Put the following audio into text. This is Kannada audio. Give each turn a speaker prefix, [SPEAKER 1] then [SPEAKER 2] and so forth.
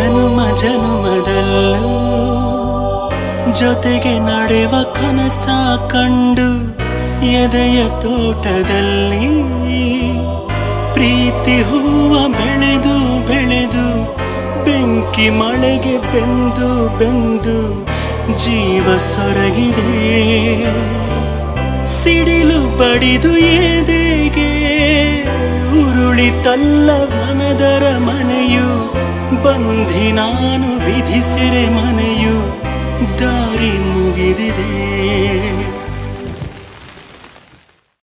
[SPEAKER 1] ಜನುಮ ಜನುಮದಲ್ಲೂ ಜೊತೆಗೆ ನಡೆವ ಕನಸ ಕಂಡು ಎದೆಯ ತೋಟದಲ್ಲಿ ಪ್ರೀತಿ ಹೂವ ಬೆಳೆದು ಬೆಳೆದು ಬೆಂಕಿ ಮಳೆಗೆ ಬೆಂದು ಬೆಂದು ಜೀವ ಸೊರಗಿದೆ ಸಿಡಿಲು ಬಡಿದು ಎದೆಗೆ ಉರುಳಿತಲ್ಲ ಮನದರ ಮನೆಯು ಬಂಧಿ ನಾನು ವಿಧಿಸಿರೆ ಮನೆಯು ದಾರಿ ಮುಗಿದಿದೆ